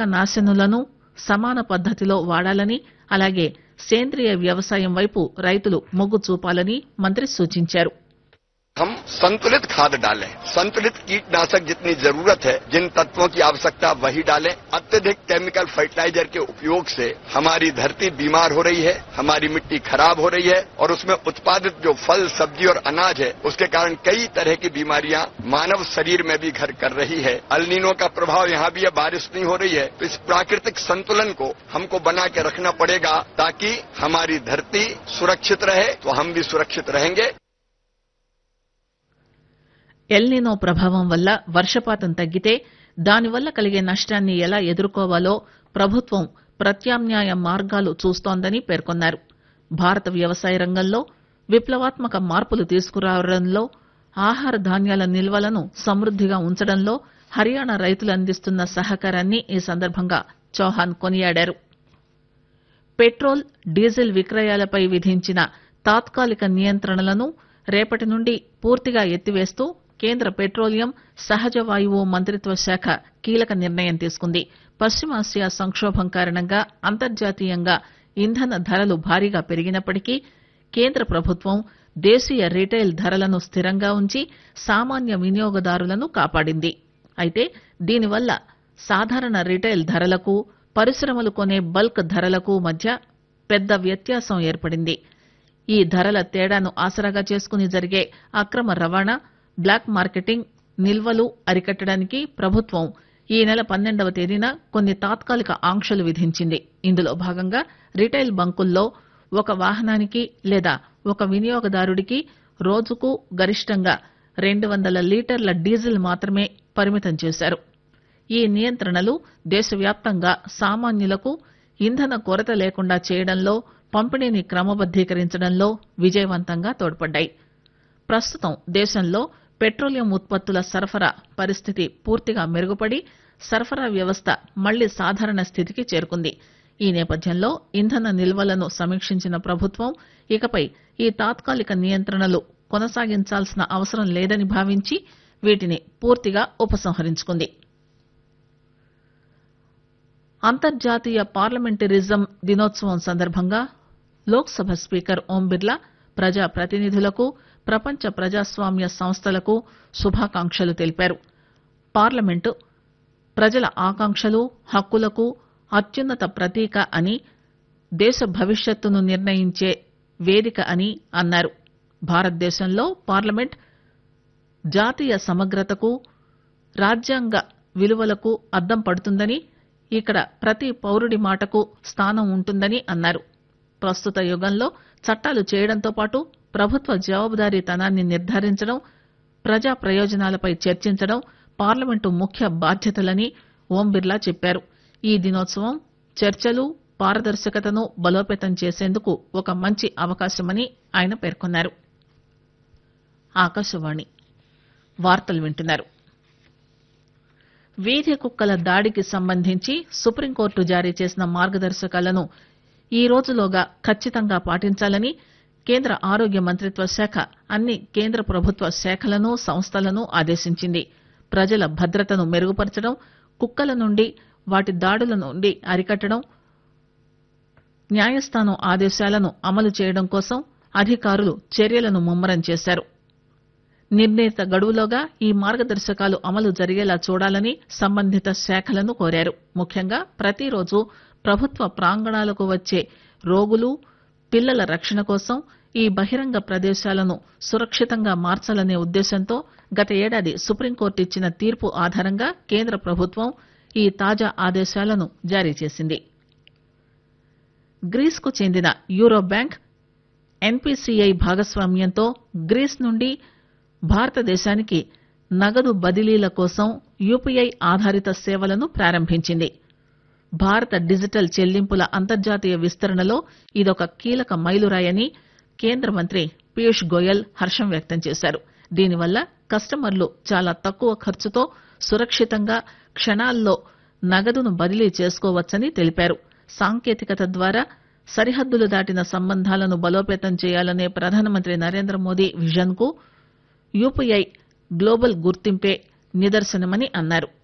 కీటకనాశనులను సమాన పద్దతిలో వాడాలని అలాగే సేంద్రియ వ్యవసాయం వైపు రైతులు మొగ్గు చూపాలని మంత్రి సూచించారు हम संतुलित खाद डालें संतुलित कीटनाशक जितनी जरूरत है जिन तत्वों की आवश्यकता वही डालें अत्यधिक केमिकल फर्टिलाइजर के उपयोग से हमारी धरती बीमार हो रही है हमारी मिट्टी खराब हो रही है और उसमें उत्पादित जो फल सब्जी और अनाज है उसके कारण कई तरह की बीमारियां मानव शरीर में भी घर कर रही है अल्नीनो का प्रभाव यहाँ भी है बारिश नहीं हो रही है तो इस प्राकृतिक संतुलन को हमको बना के रखना पड़ेगा ताकि हमारी धरती सुरक्षित रहे तो हम भी सुरक्षित रहेंगे ఎల్నినో ప్రభావం వల్ల వర్షపాతం తగ్గితే దానివల్ల కలిగే నష్టాన్ని ఎలా ఎదుర్కోవాలో ప్రభుత్వం ప్రత్యామ్నాయ మార్గాలు చూస్తోందని పేర్కొన్నారు భారత వ్యవసాయ రంగంలో విప్లవాత్మక మార్పులు తీసుకురావడంలో ఆహార ధాన్యాల నిల్వలను సమృద్దిగా ఉంచడంలో హర్యానా రైతులు అందిస్తున్న సహకారాన్ని ఈ సందర్భంగా చౌహాన్ కొనియాడారు పెట్రోల్ డీజిల్ విక్రయాలపై విధించిన తాత్కాలిక నియంత్రణలను రేపటి నుండి పూర్తిగా ఎత్తివేస్తూ కేంద్ర పెట్రోలియం సహజ వాయువు మంత్రిత్వ శాఖ కీలక నిర్ణయం తీసుకుంది పశ్చిమాసియా సంక్షోభం కారణంగా అంతర్జాతీయంగా ఇంధన ధరలు భారీగా పెరిగినప్పటికీ కేంద్ర ప్రభుత్వం దేశీయ రిటైల్ ధరలను స్థిరంగా ఉంచి సామాన్య వినియోగదారులను కాపాడింది అయితే దీనివల్ల సాధారణ రిటైల్ ధరలకు పరిశ్రమలు కొనే బల్క్ ధరలకు మధ్య పెద్ద వ్యత్యాసం ఏర్పడింది ఈ ధరల తేడాను ఆసరాగా చేసుకుని జరిగే అక్రమ రవాణా బ్లాక్ మార్కెటింగ్ నిల్వలు అరికట్టడానికి ప్రభుత్వం ఈ నెల పన్నెండవ తేదీన కొన్ని తాత్కాలిక ఆంక్షలు విధించింది ఇందులో భాగంగా రిటైల్ బంకుల్లో ఒక వాహనానికి లేదా ఒక వినియోగదారుడికి రోజుకు గరిష్టంగా రెండు వందల లీటర్ల డీజిల్ మాత్రమే పరిమితం చేశారు ఈ నియంత్రణలు దేశవ్యాప్తంగా సామాన్యులకు ఇంధన కొరత లేకుండా చేయడంలో పంపిణీని క్రమబద్దీకరించడంలో విజయవంతంగా తోడ్పడ్డాయి ప్రస్తుతం దేశంలో పెట్రోలియం ఉత్పత్తుల సరఫరా పరిస్థితి పూర్తిగా మెరుగుపడి సరఫరా వ్యవస్థ మళ్లీ సాధారణ స్థితికి చేరుకుంది ఈ నేపథ్యంలో ఇంధన నిల్వలను సమీక్షించిన ప్రభుత్వం ఇకపై ఈ తాత్కాలిక నియంత్రణలు కొనసాగించాల్సిన అవసరం లేదని భావించి వీటిని పూర్తిగా ఉపసంహరించుకుంది అంతర్జాతీయ పార్లమెంటరిజం దినోత్సవం సందర్భంగా లోక్సభ స్పీకర్ ఓం బిర్లా ప్రజా ప్రతినిధులకు ప్రపంచ ప్రజాస్వామ్య సంస్థలకు శుభాకాంక్షలు తెలిపారు పార్లమెంటు ప్రజల ఆకాంక్షలు హక్కులకు అత్యున్నత ప్రతీక అని దేశ భవిష్యత్తును నిర్ణయించే వేదిక అని అన్నారు భారతదేశంలో పార్లమెంట్ జాతీయ సమగ్రతకు రాజ్యాంగ విలువలకు అద్దం పడుతుందని ఇక్కడ ప్రతి పౌరుడి మాటకు స్థానం ఉంటుందని అన్నారు ప్రస్తుత యుగంలో చట్టాలు చేయడంతో పాటు ప్రభుత్వ జవాబుదారీతనాన్ని నిర్ధారించడం ప్రజా ప్రయోజనాలపై చర్చించడం పార్లమెంటు ముఖ్య బాధ్యతలని ఓం బిర్లా చెప్పారు ఈ దినోత్సవం చర్చలు పారదర్శకతను బలోపేతం చేసేందుకు ఒక మంచి అవకాశమని ఆయన పేర్కొన్నారు ఆకాశవాణి వార్తలు వింటున్నారు వీధి కుక్కల దాడికి సంబంధించి సుప్రీంకోర్టు జారీ చేసిన మార్గదర్శకాలను ఈ రోజులోగా ఖచ్చితంగా పాటించాలని కేంద్ర ఆరోగ్య మంత్రిత్వ శాఖ అన్ని కేంద్ర ప్రభుత్వ శాఖలను సంస్థలను ఆదేశించింది ప్రజల భద్రతను మెరుగుపరచడం కుక్కల నుండి వాటి దాడుల నుండి అరికట్టడం న్యాయస్థానం ఆదేశాలను అమలు చేయడం కోసం అధికారులు చర్యలను ముమ్మరం చేశారు నిర్ణీత గడువులోగా ఈ మార్గదర్శకాలు అమలు జరిగేలా చూడాలని సంబంధిత శాఖలను కోరారు ముఖ్యంగా ప్రతిరోజు ప్రభుత్వ ప్రాంగణాలకు వచ్చే రోగులు పిల్లల రక్షణ కోసం ఈ బహిరంగ ప్రదేశాలను సురక్షితంగా మార్చాలనే ఉద్దేశంతో గత ఏడాది సుప్రీంకోర్టు ఇచ్చిన తీర్పు ఆధారంగా కేంద్ర ప్రభుత్వం ఈ తాజా ఆదేశాలను జారీ చేసింది గ్రీస్ కు చెందిన యూరో బ్యాంక్ ఎన్పీసీఐ భాగస్వామ్యంతో గ్రీస్ నుండి భారతదేశానికి నగదు బదిలీల కోసం యూపీఐ ఆధారిత సేవలను ప్రారంభించింది భారత డిజిటల్ చెల్లింపుల అంతర్జాతీయ విస్తరణలో ఇదొక కీలక మైలురాయని కేంద్ర మంత్రి పీయూష్ గోయల్ హర్షం వ్యక్తం చేశారు దీనివల్ల కస్టమర్లు చాలా తక్కువ ఖర్చుతో సురక్షితంగా క్షణాల్లో నగదును బదిలీ చేసుకోవచ్చని తెలిపారు సాంకేతికత ద్వారా సరిహద్దులు దాటిన సంబంధాలను బలోపేతం చేయాలనే ప్రధానమంత్రి నరేంద్ర మోదీ విజన్ కు యూపీఐ గ్లోబల్ గుర్తింపే నిదర్శనమని అన్నారు